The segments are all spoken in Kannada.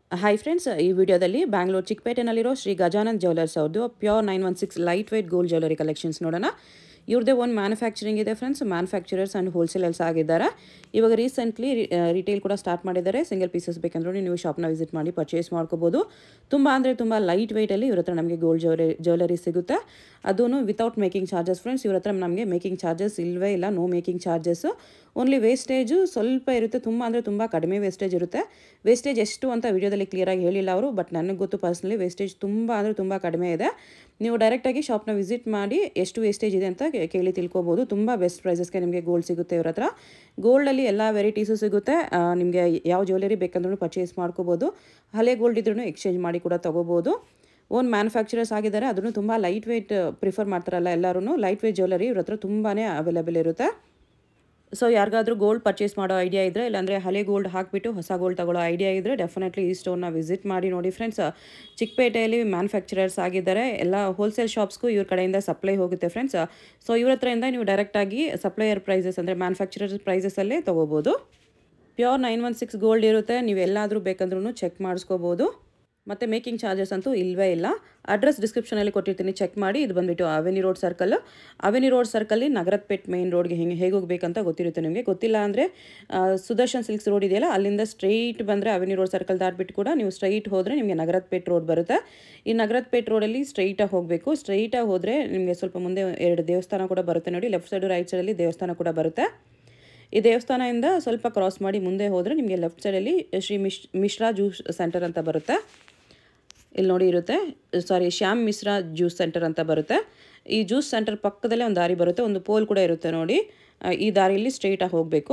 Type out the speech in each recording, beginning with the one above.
ಹಾಯ್ ಫ್ರೆಂಡ್ಸ್ ಈ ವಿಡಿಯೋದಲ್ಲಿ ಬ್ಯಾಂಗ್ಳೂರು ಚಿಕ್ಕಪೇಟೆನಲ್ಲಿರೋ ಶ್ರೀ ಗಜಾನಂದ್ ಜ್ಯುವೆಲರ್ಸ್ ಅವ್ರದ್ದು pure nine one six light weight gold jewellery collections ನೋಡೋಣ ಇವ್ರದ್ದೇ ಒಂದು ಮ್ಯಾನುಫ್ಯಾಕ್ಚರಿಂಗ್ ಇದೆ ಫ್ರೆಂಡ್ಸ್ ಮ್ಯಾನುಫ್ಯಾಕ್ಚರರ್ಸ್ ಆ್ಯಂಡ್ ಹೋಲ್ಸೇಲರ್ಸ್ ಆಗಿದ್ದಾರೆ ಇವಾಗ ರೀಸೆಂಟ್ಲಿ ರಿಟೇಲ್ ಕೂಡ ಸ್ಟಾರ್ಟ್ ಮಾಡಿದ್ದಾರೆ ಸಿಂಗಲ್ ಪೀಸಸ್ ಬೇಕಂದ್ರೆ ನೀವು ಶಾಪ್ನ ವಿಸಿಟ್ ಮಾಡಿ ಪರ್ಚೇಸ್ ಮಾಡ್ಕೋಬೋದು ತುಂಬ ಅಂದರೆ ತುಂಬ ಲೈಟ್ ವೆಯ್ಟಲ್ಲಿ ಇವ್ರ ಹತ್ರ ನಮಗೆ ಗೋಲ್ಡ್ ಜ್ಯುವೆಲರಿ ಜ್ಯುವೆಲರಿ ಸಿಗುತ್ತೆ ಅದೂ ವಿತೌಟ್ ಮೇಕಿಂಗ್ ಚಾರ್ಜಸ್ ಫ್ರೆಂಡ್ಸ್ ಇವ್ರ ಹತ್ರ ನಮಗೆ ಮೇಕಿಂಗ್ ಚಾರ್ಜಸ್ ಇಲ್ಲವೇ ಇಲ್ಲ no making charges only wastage ಸ್ವಲ್ಪ ಇರುತ್ತೆ ತುಂಬ ಅಂದರೆ ತುಂಬ ಕಡಿಮೆ ವೇಸ್ಟೇಜ್ ಇರುತ್ತೆ ವೇಸ್ಟೇಜ್ ಎಷ್ಟು ಅಂತ ವಿಡಿಯೋದಲ್ಲಿ ಕ್ಲಿಯರಾಗಿ ಹೇಳಿಲ್ಲ ಅವರು ಬಟ್ ನನಗೆ ಗೊತ್ತು ಪರ್ಸ್ನಲಿ ವೇಸ್ಟೇಜ್ ತುಂಬ ಅಂದರೆ ತುಂಬ ಕಡಿಮೆ ಇದೆ ನೀವು ಡೈರೆಕ್ಟಾಗಿ ಶಾಪ್ನ ವಿಸಿಟ್ ಮಾಡಿ ಎಷ್ಟು ವೇಸ್ಟೇಜ್ ಇದೆ ಅಂತ ಕೇ- ಕೇಳಿ ತಿಳ್ಕೊಬೋದು ತುಂಬ ಬೆಸ್ಟ್ ಪ್ರೈಸಸ್ಗೆ ನಿಮಗೆ ಗೋಲ್ಡ್ ಸಿಗುತ್ತೆ ಇವ್ರ ಹತ್ರ ಗೋಲ್ಡಲ್ಲಿ ಎಲ್ಲ ವೆರೈಟೀಸು ಸಿಗುತ್ತೆ ಆ, ನಿಮಗೆ ಯಾವ ಜ್ಯುವೆಲರಿ ಬೇಕಂದ್ರೂ ಪರ್ಚೇಸ್ ಮಾಡ್ಕೋಬೋದು ಹಳೆ ಗೋಲ್ಡ್ ಇದ್ರೂ ಎಕ್ಸ್ಚೇಂಜ್ ಮಾಡಿ ಕೂಡ ತೊಗೋಬೋದು ಓನ್ ಮ್ಯಾನುಫ್ಯಾಕ್ಚರರ್ಸ್ ಆಗಿದ್ದಾರೆ ಅದನ್ನು ತುಂಬ ಲೈಟ್ ವೆಯ್ಟ್ ಪ್ರಿಫರ್ ಮಾಡ್ತಾರಲ್ಲ ಎಲ್ಲರೂ ಲೈಟ್ ವೆಯ್ಟ್ ಜ್ಯುವೆಲರಿ ಇವ್ರ ಹತ್ರ ತುಂಬಾ ಅವೈಲೇಬಲ್ ಇರುತ್ತೆ ಸೊ ಯಾರಿಗಾದ್ರೂ ಗೋಲ್ಡ್ ಪರ್ಚೇಸ್ ಮಾಡೋ ಐಡಿಯಾ ಇದ್ದರೆ ಇಲ್ಲಾಂದರೆ ಹಳೆ ಗೋಲ್ಡ್ ಹಾಕಿಬಿಟ್ಟು ಹೊಸ ಗೋಲ್ಡ್ ತಗೊಳ್ಳೋ ಐಡಿಯಾ ಇದ್ದರೆ ಡೆಫಿನೆಟ್ಲಿ ಈ ಸ್ಟೋರ್ನ ವಿಸಿಟ್ ಮಾಡಿ ನೋಡಿ ಫ್ರೆಂಡ್ಸ್ ಚಿಕ್ಕಪೇಟೆಯಲ್ಲಿ ಮ್ಯಾನುಫ್ಯಾಕ್ಚರರ್ಸ್ ಆಗಿದ್ದಾರೆ ಎಲ್ಲ ಹೋಲ್ಸೇಲ್ ಶಾಪ್ಸ್ಗೂ ಇವ್ರ ಕಡೆಯಿಂದ ಸಪ್ಲೈ ಹೋಗುತ್ತೆ ಫ್ರೆಂಡ್ಸ್ ಸೊ ಇವ್ರ ಹತ್ರದಿಂದ ನೀವು ಡೈರೆಕ್ಟಾಗಿ ಸಪ್ಲೈಯರ್ ಪ್ರೈಸಸ್ ಅಂದರೆ ಮ್ಯಾನುಫ್ಯಾಕ್ಚರರ್ ಪ್ರೈಸಸಲ್ಲೇ ತೊಗೋಬೋದು pure nine one six gold ಇರುತ್ತೆ ನೀವು ಎಲ್ಲಾದರೂ ಬೇಕಂದ್ರೂ ಚೆಕ್ ಮಾಡಿಸ್ಕೋಬೋದು ಮತ್ತು ಮೇಕಿಂಗ್ ಚಾರ್ಜಸ್ ಅಂತೂ ಇಲ್ಲವೇ ಇಲ್ಲ ಅಡ್ರೆಸ್ ಡಿಸ್ಕ್ರಿಪ್ಷನಲ್ಲಿ ಕೊಟ್ಟಿರ್ತೀನಿ ಚೆಕ್ ಮಾಡಿ ಇದು ಬಂದುಬಿಟ್ಟು avenue road circle avenue road ಸರ್ಕಲ್ಲಿ ನಗರದಪೇಟ್ ಮೇನ್ ರೋಡ್ಗೆ ಹೆಂಗೆ ಹೇಗೆ ಹೋಗ್ಬೇಕಂತ ಗೊತ್ತಿರುತ್ತೆ ನಿಮಗೆ ಗೊತ್ತಿಲ್ಲ ಅಂದರೆ ಸುದರ್ಶನ್ ಸಿಲ್ಕ್ಸ್ ರೋಡ್ ಇದೆಯಲ್ಲ ಅಲ್ಲಿಂದ ಸ್ಟ್ರೈಟ್ ಬಂದರೆ ಅವೆನಿ ರೋಡ್ ಸರ್ಕಲ್ ದಾಟ್ಬಿಟ್ಟು ಕೂಡ ನೀವು ಸ್ಟ್ರೈಟ್ ಹೋದರೆ ನಿಮಗೆ ನಗರದಪೇಟ್ ರೋಡ್ ಬರುತ್ತೆ ಈ ನಗರದಪೇಟ್ ರೋಡಲ್ಲಿ ಸ್ಟ್ರೈಟಾಗಿ ಹೋಗಬೇಕು ಸ್ಟ್ರೈಟಾಗಿ ಹೋದರೆ ನಿಮಗೆ ಸ್ವಲ್ಪ ಮುಂದೆ ಎರಡು ದೇವಸ್ಥಾನ ಕೂಡ ಬರುತ್ತೆ ನೋಡಿ ಲೆಫ್ಟ್ ಸೈಡು ರೈಟ್ ಸೈಡಲ್ಲಿ ದೇವಸ್ಥಾನ ಕೂಡ ಬರುತ್ತೆ ಈ ದೇವಸ್ಥಾನದಿಂದ ಸ್ವಲ್ಪ ಕ್ರಾಸ್ ಮಾಡಿ ಮುಂದೆ ಹೋದರೆ ನಿಮಗೆ ಲೆಫ್ಟ್ ಸೈಡಲ್ಲಿ ಶ್ರೀ ಮಿಶ್ ಮಿಶ್ರಾ ಜ್ಯೂಸ್ ಸೆಂಟರ್ ಅಂತ ಬರುತ್ತೆ ಇಲ್ಲಿ ನೋಡಿ ಇರುತ್ತೆ sorry Shyam Mishra juice centre ಅಂತ ಬರುತ್ತೆ ಈ ಜ್ಯೂಸ್ ಸೆಂಟರ್ ಪಕ್ಕದಲ್ಲೇ ಒಂದು ದಾರಿ ಬರುತ್ತೆ ಒಂದು ಪೋಲ್ ಕೂಡ ಇರುತ್ತೆ ನೋಡಿ ಆ, ಈ ದಾರಿಯಲ್ಲಿ ಸ್ಟ್ರೈಟಾಗಿ ಹೋಗಬೇಕು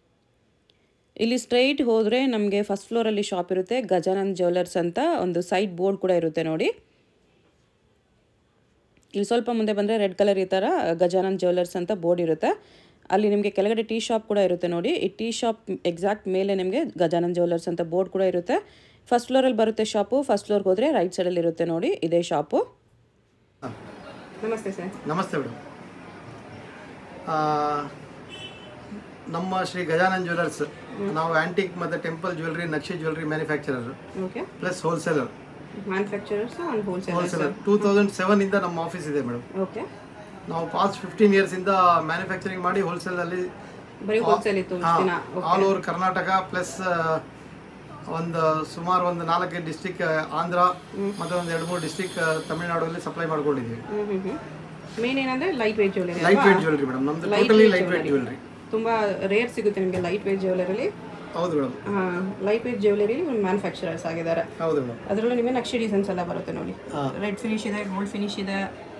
ಇಲ್ಲಿ ಸ್ಟ್ರೈಟ್ ಹೋದರೆ ನಮಗೆ ಫಸ್ಟ್ ಫ್ಲೋರಲ್ಲಿ ಶಾಪ್ ಇರುತ್ತೆ ಗಜಾನಂದ್ ಜ್ಯುವೆಲರ್ಸ್ ಅಂತ ಒಂದು ಸೈಡ್ ಬೋರ್ಡ್ ಕೂಡ ಇರುತ್ತೆ ನೋಡಿ ಇಲ್ಲಿ ಸ್ವಲ್ಪ ಮುಂದೆ ಬಂದರೆ ರೆಡ್ ಕಲರ್ ಈ ಥರ ಗಜಾನಂದ್ ಜ್ಯುವೆಲರ್ಸ್ ಅಂತ ಬೋರ್ಡ್ ಇರುತ್ತೆ ಅಲ್ಲಿ ನಿಮಗೆ ಕೆಳಗಡೆ ಟೀ ಶಾಪ್ ಕೂಡ ಇರುತ್ತೆ ನೋಡಿ ಈ ಟೀ ಶಾಪ್ ಎಕ್ಸಾಕ್ಟ್ ಮೇಲೆ ನಿಮಗೆ ಗಜಾನಂದ್ ಜ್ಯುವೆಲರ್ಸ್ ಅಂತ ಬೋರ್ಡ್ ಕೂಡ ಇರುತ್ತೆ ಫಸ್ಟ್ ಫ್ಲೋರಲ್ಲಿ ಬರುತ್ತೆ ಶಾಪು ಫಸ್ಟ್ ಫ್ಲೋರ್ಗೆ ಹೋದರೆ ರೈಟ್ ಸೈಡಲ್ಲಿ ಇರುತ್ತೆ ನೋಡಿ ಇದೇ ಶಾಪು ನಮಸ್ತೆ ಸರ್ ನಮಸ್ತೆ ಮೇಡಮ್ ಆ, ನಮ್ಮ ಶ್ರೀ ಗಜಾನನ್ ಜ್ಯುವೆಲರ್ಸ್ ನಾವು ಆಂಟಿಕ್ ಮತ್ತು ಟೆಂಪಲ್ ಜ್ಯುವೆಲ್ರಿ ನಕ್ಷಿ jewellery manufacturer okay plus wholesaler manufacturers and wholesale wholesaler two thousand seven ಇಂದ ನಮ್ಮ ಆಫೀಸ್ ಇದೆ ಮೇಡಮ್ ಓಕೆ ನಾವು ಪಾಸ್ಟ್ ಫಿಫ್ಟೀನ್ ಇಯರ್ಸ್ ಇಂದ ಮ್ಯಾನುಫ್ಯಾಕ್ಚರಿಂಗ್ ಮಾಡಿ ಹೋಲ್ಸೇಲಲ್ಲಿ ಬರೀ ಹೋಲ್ಸೇಲ್ ಇತ್ತು ಇಷ್ಟ್ ದಿನ ಆಲ್ ಓವರ್ ಕರ್ನಾಟಕ ಪ್ಲಸ್ ಒಂದು ಸುಮಾರು ಒಂದು ನಾಲ್ಕೈದು ಡಿಸ್ಟಿಕ್ ಆಂಧ್ರ ಮತ್ತು ಒಂದು ಎರಡು ಮೂರು ಡಿಸ್ಟಿಕ್ ತಮಿಳುನಾಡಲ್ಲಿ ಸಪ್ಲೈ ಮಾಡ್ಕೊಂಡಿದ್ದೀವಿ ಹ್ಞೂ ಹ್ಞೂ ಹ್ಞೂ ಮೇನ್ ಏನಂದರೆ light weight jewellery light weight jewellery madam ನಮ್ದು ಟೋಟಲಿ ಲೈಟ್ ವೇಟ್ ಜ್ಯುವೆಲ್ರಿ ತುಂಬ ರೇರ್ ಸಿಗುತ್ತೆ ನಿಮಗೆ ಲೈಟ್ ವೇಟ್ ಜ್ಯುವೆಲರಲ್ಲಿ ಹೌದು madam light weight jewellery manufacturers ಆಗಿದ್ದಾರೆ ಹೌದು ಮೇಡಮ್ ಅದರಲ್ಲೂ ನಿಮಗೆ ನಕ್ಷಿ ಡಿಸೈನ್ಸ್ ಎಲ್ಲ ಬರುತ್ತೆ ನೋಡಿ ಹಾ. ರೆಡ್ ಫಿನಿಶ್ ಇದೆ ಗೋಲ್ಡ್ ಫಿನಿಶ್ ಇದೆ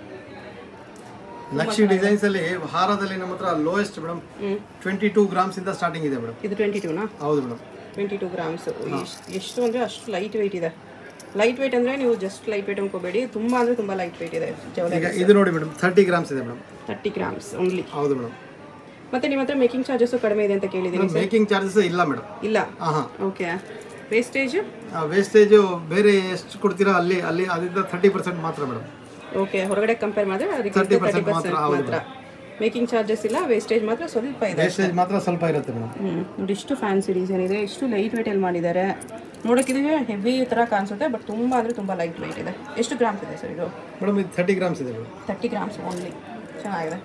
ನಕ್ಷಿ ಡಿಸೈನ್ಸ್ ಅಲ್ಲಿ ಹಾರದಲ್ಲಿ ನಮ್ಮ ಹತ್ರ ಲೋಯೆಸ್ಟ್ ಮೇಡಮ್ ಹ್ಮ್. ಟ್ವೆಂಟಿ ಟೂ ಗ್ರಾಮ್ಸ್ ಇಂದ ಸ್ಟಾರ್ಟಿಂಗ್ ಇದೆ ಮೇಡಮ್ ಇದು ಟ್ವೆಂಟಿ ಟೂನಾ ಹೌದು ಮೇಡಮ್ ಟ್ವೆಂಟಿ ಟೂ ಗ್ರಾಮ್ಸ್ ಎಷ್ಟು ಅಂದರೆ ಅಷ್ಟು ಲೈಟ್ ವೆಯ್ಟ್ ಇದೆ ಲೈಟ್ ವೆಯ್ಟ್ ಅಂದರೆ ನೀವು ಜಸ್ಟ್ ಲೈಟ್ ವೆಯ್ಟ್ ಅನ್ಕೋಬೇಡಿ ತುಂಬ ಅಂದರೆ ತುಂಬ ಲೈಟ್ ವೆಯ್ಟ್ ಇದೆ ಜ್ಯುವೆಲರಿ ಈಗ ಇದು ನೋಡಿ ಮೇಡಮ್ ಥರ್ಟಿ ಗ್ರಾಮ್ಸ್ ಇದೆ ಮೇಡಮ್ ತರ್ಟಿ ಗ್ರಾಮ್ಸ್ ಓನ್ಲಿ ಹೌದು ಮೇಡಮ್ ಮತ್ತೆ ನಿಮ್ಮ ಹತ್ರ ಮೇಕಿಂಗ್ ಚಾರ್ಜಸ್ಸು ಕಡಿಮೆ ಇದೆ ಅಂತ ಕೇಳಿದ್ದೀನಿ ಮೇಕಿಂಗ್ ಚಾರ್ಜಸ್ ಇಲ್ಲ ಮೇಡಮ್ ಇಲ್ಲ ಹಾಂ ಓಕೆ ವೇಸ್ಟೇಜ್ ಹಾಂ ವೇಸ್ಟೇಜು ಬೇರೆ ಎಷ್ಟು ಕೊಡ್ತೀರಾ ಅಲ್ಲಿ ಅಲ್ಲಿ ಅದರಿಂದ ಥರ್ಟಿ ಪರ್ಸೆಂಟ್ ಮಾತ್ರ ಮೇಡಮ್ ಓಕೆ ಹೊರಗಡೆ ಕಂಪೇರ್ ಮಾಡಿದ್ರೆ ಅದಕ್ಕೆ 30% ತರ್ಟಿ ಮಾತ್ರ, ಪರ್ಸೆಂಟ್ ಹೌದು. ಮಾತ್ರ ಮೇಕಿಂಗ್ ಚಾರ್ಜಸ್ ಇಲ್ಲ ವೇಸ್ಟೇಜ್ ಮಾತ್ರ ಸ್ವಲ್ಪ ಇದೆ ವೇಸ್ಟೇಜ್ ಮಾತ್ರ ಸ್ವಲ್ಪ ಇರುತ್ತೆ ಮೇಡಮ್ ಹ್ಞೂ ನೋಡಿ ಇಷ್ಟು ಫ್ಯಾನ್ಸಿ ಡಿಸೈನ್ ಇದೆ ಇಷ್ಟು ಲೈಟ್ ವೆಯ್ಟಲ್ಲಿ ಮಾಡಿದ್ದಾರೆ ನೋಡೋಕ್ಕಿದೆ ಹೆವಿ ಥರ ಕಾಣಿಸುತ್ತೆ ಬಟ್ ತುಂಬ ಅಂದರೆ ತುಂಬ ಲೈಟ್ ವೆಯ್ಟ್ ಇದೆ ಎಷ್ಟು ಗ್ರಾಮ್ಸ್ ಇದೆ ಸರ್ ಇದು ಮೇಡಮ್ ಇದು ಥರ್ಟಿ ಗ್ರಾಮ್ಸ್ ಇದೆ ಮೇಡಮ್ ತರ್ಟಿ ಗ್ರಾಮ್ಸ್ ಓನ್ಲಿ ಚೆನ್ನಾಗಿದೆ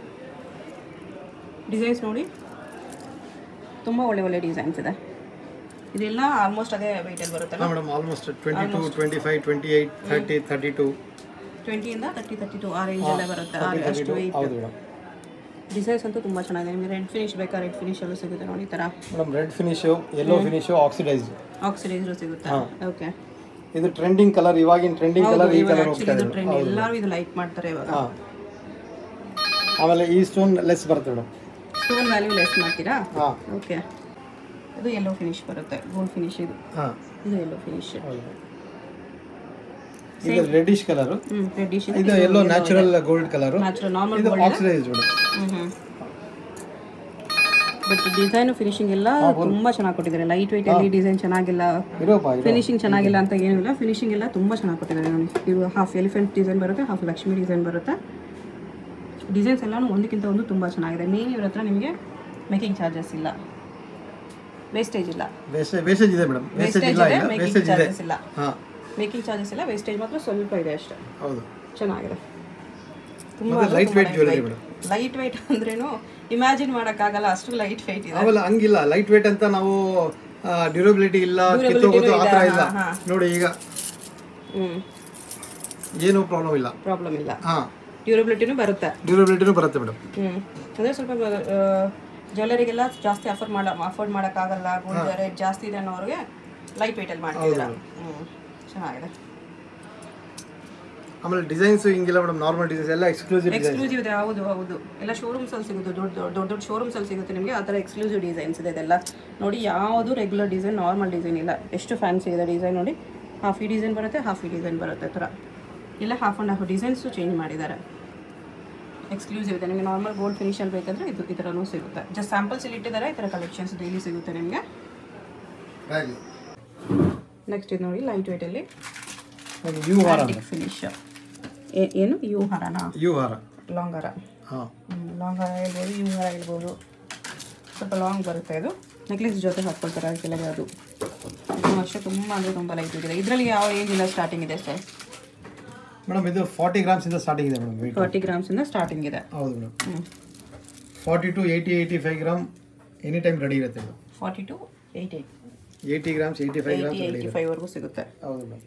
ಡಿಸೈನ್ಸ್ ನೋಡಿ ತುಂಬ ಒಳ್ಳೆ ಒಳ್ಳೆ ಡಿಸೈನ್ಸ್ ಇದೆ ಇದೆಲ್ಲ ಆಲ್ಮೋಸ್ಟ್ ಅದೇ ವೆಯ್ಟಲ್ಲಿ ಬರುತ್ತಲ್ಲ ಹಾಂ madam almost twenty two twenty five twenty eight thirty thirty two ಟ್ವೆಂಟಿಯಿಂದ ತರ್ಟಿ ತರ್ಟಿ ಟು ಆ ರೇಂಜಲ್ಲೇ ಬರುತ್ತೆ ಆ ಅಷ್ಟು ವೆಯ್ಟ್ ಹೌದು ಮೇಡಮ್ ಡಿಸೈನ್ಸ್ ಅಂತೂ ತುಂಬ ಚೆನ್ನಾಗಿದೆ ನಿಮಗೆ ರೆಡ್ ಫಿನಿಶ್ ಬೇಕಾ ರೆಡ್ ಫಿನಿಶಲ್ಲೂ ಸಿಗುತ್ತೆ ನೋಡಿ ಈ ಥರ madam red finish yellow finish oxidise oxidiser ಸಿಗುತ್ತೆ ಓಕೆ ಇದು ಟ್ರೆಂಡಿಂಗ್ ಕಲರ್ ಇವಾಗಿನ ಟ್ರೆಂಡಿಂಗ್ ಕಲರ್ ಈ ಕಲರ್ ಹೋಗ್ತಾ ಇದು ಇದೆ ಟ್ರೆಂಡ್ ಎಲ್ಲರೂ ಇದು ಲೈಕ್ ಮಾಡ್ತಾರೆ ಇವಾಗ ಹಾಂ ಆಮೇಲೆ ಈ ಸ್ಟೋನ್ ಲೆಸ್ ಬರುತ್ತೆ ಮೇಡಮ್ ಸ್ಟೋನ್ ವ್ಯಾಲ್ಯೂ ಲೆಸ್ ಮಾಡ್ತೀರಾ ಹಾಂ ಓಕೆ ಇದು ಯೆಲ್ಲೋ ಫಿನಿಶ್ ಬರುತ್ತೆ ಗೋಲ್ಡ್ ಫಿನಿಶ್ ಇದು ಹಾಂ ಇದು ಯೆಲ್ಲೋ ಫಿನಿಶ್ ಇದು ರೆಡಿಶ್ ಕಲರ್ ಹ್ಞೂ ರೆಡ್ಡಿಶ್ ಇದು yellow natural gold colour natural normal ಇದು ಆಕ್ಸಿಡೈಸ್ ಮೇಡಮ್ ಹ್ಞೂ ಹ್ಞೂ ಬಟ್ ಡಿಸೈನು ಫಿನಿಶಿಂಗ್ ಎಲ್ಲ ತುಂಬ ಚೆನ್ನಾಗಿ ಕೊಟ್ಟಿದ್ದಾರೆ ಲೈಟ್ ವೆಯ್ಟ್ ಅಲ್ಲಿ ಡಿಸೈನ್ ಚೆನ್ನಾಗಿಲ್ಲ ಇರೋಪ್ಪ ಇದು ಫಿನಿಶಿಂಗ್ ಚೆನ್ನಾಗಿಲ್ಲ ಅಂತ ಏನಿಲ್ಲ ಫಿನಿಶಿಂಗ್ ಎಲ್ಲ ತುಂಬ ಚೆನ್ನಾಗಿ ಕೊಟ್ಟಿದ್ದಾರೆ ನೋಡಿ ಇದು ಹಾಫ್ ಎಲಿಫೆಂಟ್ ಡಿಸೈನ್ ಬರುತ್ತೆ ಹಾಫ್ ಲಕ್ಷ್ಮಿ ಡಿಸೈನ್ ಬರುತ್ತೆ ಡಿಸೈನ್ಸ್ ಎಲ್ಲನೂ ಒಂದಕ್ಕಿಂತ ಒಂದು ತುಂಬ ಚೆನ್ನಾಗಿದೆ ಮೇನ್ ಇವ್ರ ಹತ್ರ ನಿಮಗೆ ಮೇಕಿಂಗ್ ಚಾರ್ಜಸ್ ಇಲ್ಲ ವೇಸ್ಟೇಜ್ ಇಲ್ಲ ವೇಸ್ಟೇಜ್ ವೇಸ್ಟೇಜ್ ಇದೆ ಮೇಡಮ್ ವೇಸ್ಟೇಜ್ ವೇಸ್ಟೇಜ್ ಇಲ್ಲ ಇದೆ ಇಲ್ಲ ಮೇಕಿಂಗ್ ವೇಸ್ಟೇಜ್ ಇದೆ ಚಾರ್ಜಸ್ ಇಲ್ಲ ಹಾಂ ಮೇಕಿಂಗ್ ಚಾರ್ಜಸ್ ಇಲ್ಲ ವೇಸ್ಟೇಜ್ ಮಾತ್ರ ಸ್ವಲ್ಪ ಇದೆ ಅಷ್ಟೇ ಹೌದು ಚೆನ್ನಾಗಿದೆ ತುಂಬ ಮತ್ತೆ light weight jewellery madam light weight ಅಂದ್ರೇನು ಇಮ್ಯಾಜಿನ್ ಮಾಡೋಕ್ಕಾಗಲ್ಲ ಅಷ್ಟು ಲೈಟ್ ವೆಯ್ಟ್ ಇದೆ ಆಮೇಲೆ ಹಂಗಿಲ್ಲ ಲೈಟ್ ವೇಟ್ ಅಂತ ನಾವು ಡ್ಯೂರಬಿಲಿಟಿ ಇಲ್ಲ ಕಿತ್ತೋಗೋದು ಆ ಥರ ಇಲ್ಲ ನೋಡಿ ಈಗ ಹ್ಞೂ ಏನೂ ಪ್ರಾಬ್ಲಮ್ ಇಲ್ಲ ಪ್ರಾಬ್ಲಮ್ ಇಲ್ಲ ಹಾಂ ಡ್ಯೂರಬಿಲಿಟಿನೂ ಬರುತ್ತೆ ಡ್ಯೂರಬಿಲಿಟಿನೂ ಬರುತ್ತೆ ಮೇಡಮ್ ಹ್ಞೂ ಅಂದರೆ ಸ್ವಲ್ಪ ಜ್ಯುವೆಲರಿಗೆಲ್ಲ ಜಾಸ್ತಿ ಅಫೋರ್ಡ್ ಮಾಡ ಅಫೋರ್ಡ್ ಮಾಡೋಕ್ಕಾಗಲ್ಲ ಗೋಲ್ಡ್ ರೇಟ್ ಜಾಸ್ತಿ ಇದೆ ಅನ್ನೋರಿಗೆ ಲೈಟ್ ವೆಯ್ಟಲ್ಲಿ ಮಾಡ್ತಿದ್ದೀರಾ ಹ್ಞೂ ಚೆನ್ನಾಗಿದೆ ಆಮೇಲೆ ಡಿಸೈನ್ಸ್ ಹಿಂಗಿಲ್ಲ ಮೇಡಮ್ ನಾರ್ಮಲ್ ಡಿಸೈನ್ಸ್ ಎಲ್ಲ ಎಕ್ಸ್ಕ್ಲೂಸಿವ್ ಡಿಸೈನ್ ಎಕ್ಸ್ಕ್ಲೂಸಿವ್ ಇದೆ ಹೌದು ಹೌದು ಎಲ್ಲ ಶೋರೂಮ್ಸ್ ಅಲ್ಲಿ ಸಿಗುತ್ತೆ ದೊಡ್ಡ ದೊಡ್ಡ ದೊಡ್ಡ ದೊಡ್ಡ ಶೋರೂಮ್ಸ್ ಅಲ್ಲಿ ಸಿಗುತ್ತೆ ನಿಮಗೆ ಆ ಥರ ಎಕ್ಸ್ಕ್ಲೂಸಿವ್ ಡಿಸೈನ್ಸ್ ಇದೆ ಇದೆಲ್ಲ ನೋಡಿ ಯಾವುದು ರೆಗ್ಯುಲರ್ ಡಿಸೈನ್ ನಾರ್ಮಲ್ ಡಿಸೈನ್ ಇಲ್ಲ ಎಷ್ಟು ಫ್ಯಾನ್ಸಿ ಇದೆ ಡಿಸೈನ್ ನೋಡಿ ಹಾಫ್ ಈ ಡಿಸೈನ್ ಬರುತ್ತೆ ಹಾಫ್ ಈ ಡಿಸೈನ್ ಬರುತ್ತೆ ಆ ಥರ ಇಲ್ಲ half and half designs change ಮಾಡಿದ್ದಾರೆ ಎಕ್ಸ್ಕ್ಲೂಸಿವ್ ಇದೆ ನಿಮಗೆ ನಾರ್ಮಲ್ ಗೋಲ್ಡ್ ಫಿನಿಷಲ್ಲಿ ಬೇಕಂದ್ರೆ ಇದು ಈ ಥರನೂ ಸಿಗುತ್ತೆ ಜಸ್ಟ್ ಸ್ಯಾಂಪಲ್ಸ್ ಇಲ್ಲಿ ಇಟ್ಟಿದ್ದಾರೆ ಈ ಥರ ಕಲೆಕ್ಷನ್ಸ್ ಡೈಲಿ ಸಿಗುತ್ತೆ ನಿಮಗೆ ನೆಕ್ಸ್ಟ್ ಇದು ನೋಡಿ ಲೈಟ್ ವೇಟಲ್ಲಿ ಯು ಹಾರ ಫಿನಿಶ್ ಏನು ಯು ಹಾರನಾ ಯು ಹಾರ ಲಾಂಗ್ ಹಾರ ಹಾಂ ಲಾಂಗ್ ಹಾರ ಇರ್ಬೋದು ಯು ಹಾರ ಇರ್ಬೋದು ಸ್ವಲ್ಪ ಲಾಂಗ್ ಬರುತ್ತೆ ಇದು ನೆಕ್ಲೆಸ್ ಜೊತೆ ಹಾಕ್ಕೊಳ್ತಾರೆ ಅದಕ್ಕೆಲ್ಲ ಅದು ಇದು ಅಷ್ಟೇ ತುಂಬ ಅಂದರೆ ತುಂಬ ಲೈಟ್ ಇದೆ ಇದರಲ್ಲಿ ಯಾವ ಏನಿಲ್ಲ ಸ್ಟಾರ್ಟಿಂಗ್ ಇದೆ ಸರ್ ಮೇಡಮ್ ಇದು ಫಾರ್ಟಿ ಗ್ರಾಮ್ಸ್ ಇಂದ ಸ್ಟಾರ್ಟಿಂಗ್ ಇದೆ ಮೇಡಮ್ ವೆಯ್ಟ್ ಫಾರ್ಟಿ ಗ್ರಾಮ್ಸಿಂದ ಸ್ಟಾರ್ಟಿಂಗ್ ಇದೆ ಹೌದು ಮೇಡಮ್ ಹ್ಞೂ forty to eighty eighty five gram any time ready ಇರುತ್ತೆ ಇದು forty to eight eight eighty grams eighty five grams eighty ready eighty ಇರುತ್ತೆ ಫೈವ್ವರೆಗೂ ಸಿಗುತ್ತೆ ಹೌದು madam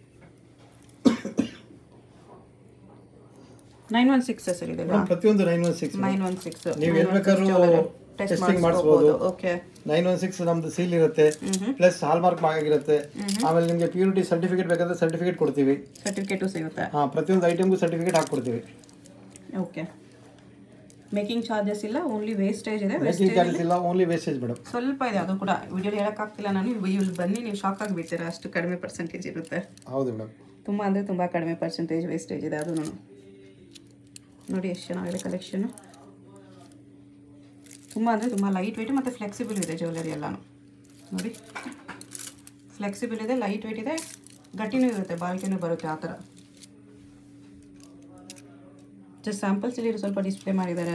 nine one six sir ಇದೆ ಮೇಡಮ್ ಪ್ರತಿಯೊಂದು nine one six nine one six ನೀವು ಎಲ್ಲಿ ಬೇಕಾದ್ರೂ ಟೆಸ್ಟಿಂಗ್ ಮಾಡಿಸ್ಬೋದು ಓಕೆ ನೈನ್ ಒನ್ ಸಿಕ್ಸ್ ನಮ್ದು ಸೀಲ್ ಇರುತ್ತೆ ಪ್ಲಸ್ ಹಾಲ್ಮಾರ್ಕ್ ಆಗಿರುತ್ತೆ ಆಮೇಲೆ ನಿಮಗೆ ಪ್ಯೂರಿಟಿ ಸರ್ಟಿಫಿಕೇಟ್ ಬೇಕಾದ್ರೆ ಸರ್ಟಿಫಿಕೇಟ್ ಕೊಡ್ತೀವಿ ಸರ್ಟಿಫಿಕೇಟು ಸಿಗುತ್ತೆ ಹಾಂ ಪ್ರತಿಯೊಂದು ಐಟಮ್ಗೂ ಸರ್ಟಿಫಿಕೇಟ್ ಹಾಕ್ಕೊಡ್ತೀವಿ ಓಕೆ ಮೇಕಿಂಗ್ ಚಾರ್ಜಸ್ ಇಲ್ಲ ಓನ್ಲಿ ವೇಸ್ಟೇಜ್ ಇದೆ ಮೇಕಿಂಗ್ ಚಾರ್ಜಸ್ ಇಲ್ಲ ಓನ್ಲಿ ವೇಸ್ಟೇಜ್ ಮೇಡಮ್ ಸ್ವಲ್ಪ ಇದೆ ಅದು ಕೂಡ ವಿಡಿಯೋ ಹೇಳೋಕ್ಕಾಗ್ತಿಲ್ಲ ನಾನು ಇಲ್ಲಿ ಬನ್ನಿ ನೀವು ಶಾಕ್ ಆಗಿಬಿಡ್ತೀರಾ ಅಷ್ಟು ಕಡಿಮೆ ಪರ್ಸೆಂಟೇಜ್ ಇರುತ್ತೆ ಹೌದು ಮೇಡಮ್ ತುಂಬ ಅಂದರೆ ತುಂಬ ಕಡಿಮೆ ಪರ್ಸೆಂಟೇಜ್ ವೇಸ್ಟೇಜ್ ಇದೆ ಅದು ನೋಡಿ ಎಷ್ಟು ಚೆನ್ನಾಗಿದೆ ಕಲೆಕ್ಷನು ತುಂಬ ಅಂದರೆ ತುಂಬ ಲೈಟ್ ವೆಯ್ಟ್ ಮತ್ತು ಫ್ಲೆಕ್ಸಿಬಲ್ ಇದೆ ಜ್ಯುವೆಲರಿ ಎಲ್ಲಾನು ನೋಡಿ ಫ್ಲೆಕ್ಸಿಬಲ್ ಇದೆ ಲೈಟ್ ವೆಯ್ಟ್ ಇದೆ ಗಟ್ಟಿನೂ ಇರುತ್ತೆ ಬಾಳಿಕೆನೂ ಬರುತ್ತೆ ಆ ಥರ ಜಸ್ಟ್ ಸ್ಯಾಂಪಲ್ಸ್ ಇಲ್ಲಿ ಸ್ವಲ್ಪ ಡಿಸ್ಪ್ಲೇ ಮಾಡಿದ್ದಾರೆ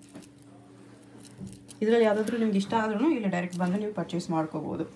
ಇದರಲ್ಲಿ ಯಾವುದಾದ್ರೂ ನಿಮ್ಗೆ ಇಷ್ಟ ಆದ್ರೂ ಇಲ್ಲಿ ಡೈರೆಕ್ಟ್ ಬಂದು ನೀವು ಪರ್ಚೇಸ್ ಮಾಡ್ಕೋಬೋದು